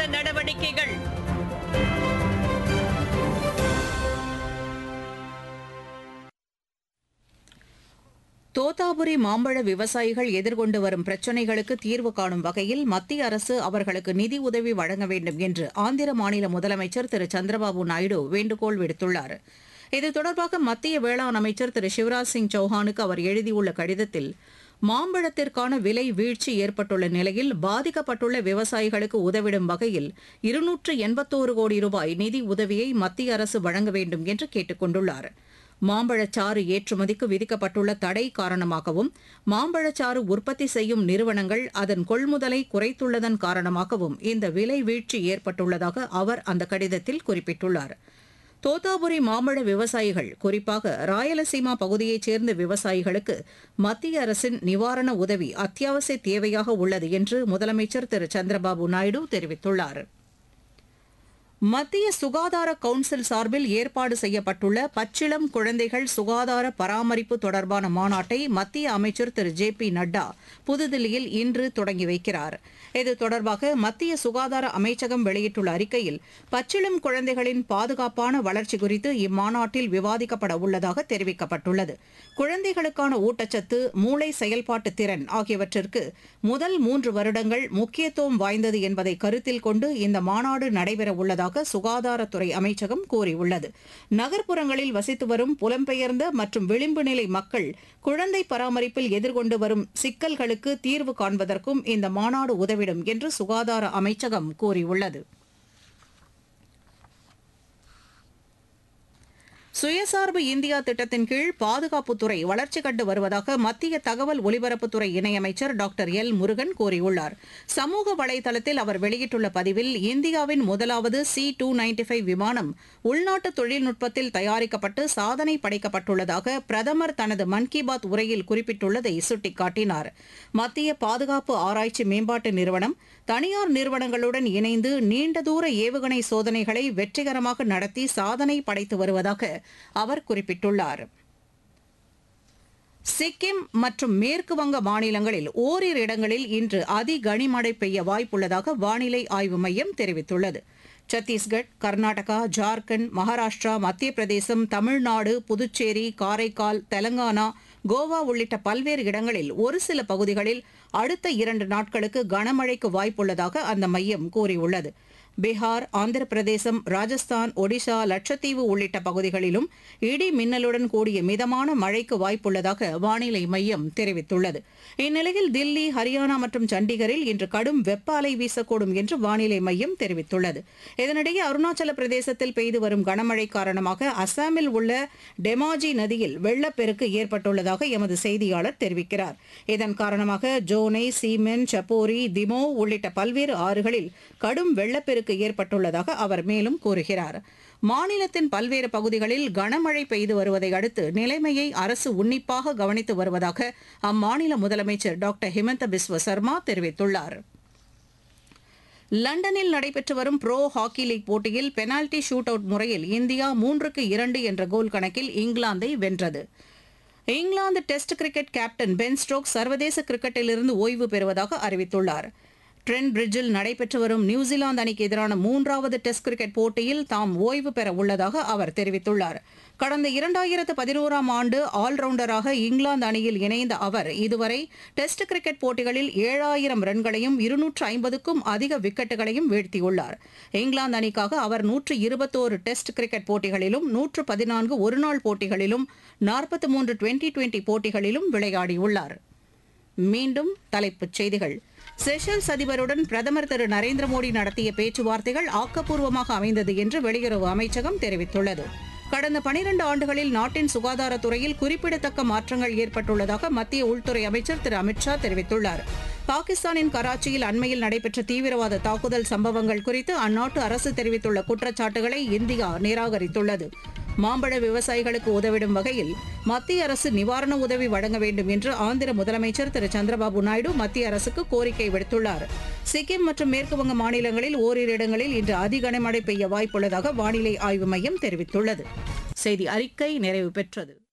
நடவடிக்கைகள் தோத்தாபுரி மாம்பழ விவசாயிகள் எதிர்கொண்டு வரும் பிரச்சினைகளுக்கு தீர்வு காணும் வகையில் மத்திய அரசு அவர்களுக்கு நிதி உதவி வழங்க வேண்டும் என்று ஆந்திர மாநில முதலமைச்சர் திரு சந்திரபாபு நாயுடு வேண்டுகோள் விடுத்துள்ளார் இது தொடர்பாக மத்திய வேளாண் அமைச்சர் திரு சிவராஜ் சிங் சௌஹானுக்கு அவர் எழுதியுள்ள கடிதத்தில் மாம்பழத்திற்கான விலை வீழ்ச்சி ஏற்பட்டுள்ள நிலையில் பாதிக்கப்பட்டுள்ள விவசாயிகளுக்கு உதவிடும் வகையில் இருநூற்று எண்பத்தோரு கோடி ரூபாய் நிதி உதவியை மத்திய அரசு வழங்க வேண்டும் என்று கேட்டுக் கொண்டுள்ளார் மாம்பழச்சாறு ஏற்றுமதிக்கு விதிக்கப்பட்டுள்ள தடை காரணமாகவும் மாம்பழச்சாறு உற்பத்தி செய்யும் நிறுவனங்கள் அதன் கொள்முதலை குறைத்துள்ளதன் காரணமாகவும் இந்த விலை வீழ்ச்சி ஏற்பட்டுள்ளதாக அவர் அந்த கடிதத்தில் குறிப்பிட்டுள்ளார் தோத்தாபுரி மாம்பழ விவசாயிகள் குறிப்பாக ராயலசீமா பகுதியைச் சேர்ந்த விவசாயிகளுக்கு மத்திய அரசின் நிவாரண உதவி அத்தியாவசிய தேவையாக உள்ளது என்று முதலமைச்சர் திரு சந்திரபாபு நாயுடு தெரிவித்துள்ளார் மத்திய சுகாதார கவுன்சில் சார்பில் ஏற்பாடு செய்யப்பட்டுள்ள பச்சிளம் குழந்தைகள் சுகாதார பராமரிப்பு தொடர்பான மாநாட்டை மத்திய அமைச்சர் திரு ஜே பி நட்டா புதுதில்லியில் இன்று தொடங்கி வைக்கிறார் இது தொடர்பாக மத்திய சுகாதார அமைச்சகம் வெளியிட்டுள்ள அறிக்கையில் பச்சிளம் குழந்தைகளின் பாதுகாப்பான வளர்ச்சி குறித்து இம்மாநாட்டில் விவாதிக்கப்பட உள்ளதாக தெரிவிக்கப்பட்டுள்ளது குழந்தைகளுக்கான ஊட்டச்சத்து மூளை செயல்பாட்டு திறன் ஆகியவற்றிற்கு முதல் மூன்று வருடங்கள் முக்கியத்துவம் வாய்ந்தது என்பதை கருத்தில் கொண்டு இந்த மாநாடு நடைபெற உள்ளதாக சுகாதாரத்துறை அமைச்சகம் கூறியுள்ளது நகர்ப்புறங்களில் வசித்து வரும் புலம்பெயர்ந்த மற்றும் விளிம்பு நிலை மக்கள் குழந்தை பராமரிப்பில் எதிர்கொண்டு வரும் சிக்கல்களுக்கு தீர்வு காண்பதற்கும் இந்த மாநாடு உதவிடும் என்று சுகாதார அமைச்சகம் கூறியுள்ளது சுயசார்பு இந்தியா திட்டத்தின் கீழ் பாதுகாப்புத்துறை வளர்ச்சி கண்டு வருவதாக மத்திய தகவல் ஒலிபரப்புத்துறை இணையமைச்சர் டாக்டர் எல் முருகன் கூறியுள்ளார் சமூக வலைதளத்தில் அவர் வெளியிட்டுள்ள பதிவில் இந்தியாவின் முதலாவது சி டூ நைன்டி ஃபைவ் விமானம் உள்நாட்டு தொழில்நுட்பத்தில் தயாரிக்கப்பட்டு சாதனை படைக்கப்பட்டுள்ளதாக பிரதமர் தனது மன் கி பாத் உரையில் குறிப்பிட்டுள்ளதை சுட்டிக்காட்டினார் மத்திய பாதுகாப்பு ஆராய்ச்சி மேம்பாட்டு நிறுவனம் தனியார் நிறுவனங்களுடன் இணைந்து நீண்ட தூர ஏவுகணை சோதனைகளை வெற்றிகரமாக நடத்தி சாதனை படைத்து வருவதாக அவர் குறிப்பிட்டுள்ளார் சிக்கிம் மற்றும் மேற்கு வங்க மாநிலங்களில் ஓரிரு இடங்களில் இன்று அதி கனிமழை பெய்ய வாய்ப்புள்ளதாக வானிலை ஆய்வு மையம் தெரிவித்துள்ளது சத்தீஸ்கட் கர்நாடகா ஜார்க்கண்ட் மகாராஷ்டிரா மத்திய பிரதேசம் தமிழ்நாடு புதுச்சேரி காரைக்கால் தெலங்கானா கோவா உள்ளிட்ட பல்வேறு இடங்களில் ஒரு சில பகுதிகளில் அடுத்த இரண்டு நாட்களுக்கு கனமழைக்கு வாய்ப்புள்ளதாக அந்த மையம் கூறியுள்ளது பீகார் ஆந்திர பிரதேசம் ராஜஸ்தான் ஒடிஷா லட்சத்தீவு உள்ளிட்ட பகுதிகளிலும் இடி மின்னலுடன் கூடிய மிதமான மழைக்கு வாய்ப்புள்ளதாக வானிலை மையம் தெரிவித்துள்ளது இந்நிலையில் தில்லி ஹரியானா மற்றும் சண்டிகரில் இன்று கடும் வெப்ப அலை வீசக்கூடும் என்று வானிலை மையம் தெரிவித்துள்ளது இதனிடையே அருணாச்சல பிரதேசத்தில் பெய்து வரும் கனமழை காரணமாக அசாமில் உள்ள டெமாஜி நதியில் வெள்ளப்பெருக்கு ஏற்பட்டுள்ளதாக எமது செய்தியாளர் தெரிவிக்கிறார் இதன் காரணமாக ஜோனை சீமென் சப்போரி திமோ உள்ளிட்ட பல்வேறு ஆறுகளில் கடும் வெள்ளப்பெருக்கு ஏற்பட்டுள்ளதாக அவர் மேலும் கூறுகிறார் மாநிலத்தின் பல்வேறு பகுதிகளில் கனமழை பெய்து வருவதை அடுத்து நிலைமையை அரசு உன்னிப்பாக கவனித்து வருவதாக அம்மாநில முதலமைச்சர் டாக்டர் ஹிமந்த பிஸ்வ சர்மா தெரிவித்துள்ளார் லண்டனில் நடைபெற்று வரும் ப்ரோ ஹாக்கி லீக் போட்டியில் பெனால்டி ஷூட் அவுட் முறையில் இந்தியா மூன்றுக்கு இரண்டு என்ற கோல் கணக்கில் இங்கிலாந்தை வென்றது England test cricket captain Ben Stoke சர்வதேச கிரிக்கெட்டிலிருந்து ஓய்வு பெறுவதாக அறிவித்துள்ளார் ட்ரெண்ட் பிரிட்ஜில் நடைபெற்று வரும் நியூசிலாந்து அணிக்கு எதிரான மூன்றாவது டெஸ்ட் கிரிக்கெட் போட்டியில் தாம் ஓய்வு பெற உள்ளதாக அவர் தெரிவித்துள்ளார் கடந்த இரண்டாயிரத்து பதினோராம் ஆண்டு ஆல்ரவுண்டராக இங்கிலாந்து அணியில் இணைந்த அவர் இதுவரை டெஸ்ட் கிரிக்கெட் போட்டிகளில் ஏழாயிரம் ரன்களையும் இருநூற்று ஐம்பதுக்கும் அதிக விக்கெட்டுகளையும் வீழ்த்தியுள்ளார் இங்கிலாந்து அணிக்காக அவர் நூற்று இருபத்தோரு டெஸ்ட் கிரிக்கெட் போட்டிகளிலும் நூற்று பதினான்கு ஒருநாள் போட்டிகளிலும் நாற்பத்தி மூன்று டுவெண்டி டுவெண்டி போட்டிகளிலும் விளையாடியுள்ளார் மீண்டும் தலைப்புச் செய்திகள் செஷல்ஸ் அதிபருடன் பிரதமர் திரு நரேந்திர மோடி நடத்திய பேச்சுவார்த்தைகள் ஆக்கப்பூர்வமாக அமைந்தது என்று வெளியுறவு அமைச்சகம் தெரிவித்துள்ளது கடந்த பனிரண்டு ஆண்டுகளில் நாட்டின் சுகாதாரத்துறையில் குறிப்பிடத்தக்க மாற்றங்கள் ஏற்பட்டுள்ளதாக மத்திய உள்துறை அமைச்சர் திரு அமித்ஷா தெரிவித்துள்ளார் பாகிஸ்தானின் கராச்சியில் அண்மையில் நடைபெற்ற தீவிரவாத தாக்குதல் சம்பவங்கள் குறித்து அந்நாட்டு அரசு தெரிவித்துள்ள குற்றச்சாட்டுகளை இந்தியா நிராகரித்துள்ளது மாம்பழ விவசாயிகளுக்கு உதவிடும் வகையில் மத்திய அரசு நிவாரண உதவி வழங்க வேண்டும் என்று ஆந்திர முதலமைச்சர் திரு சந்திரபாபு நாயுடு மத்திய அரசுக்கு கோரிக்கை விடுத்துள்ளார் சிக்கிம் மற்றும் மேற்குவங்க மாநிலங்களில் ஓரிரு இடங்களில் இன்று அதி கனமழை பெய்ய வாய்ப்புள்ளதாக வானிலை ஆய்வு மையம் தெரிவித்துள்ளது செய்தி அறிக்கை நிறைவு பெற்றது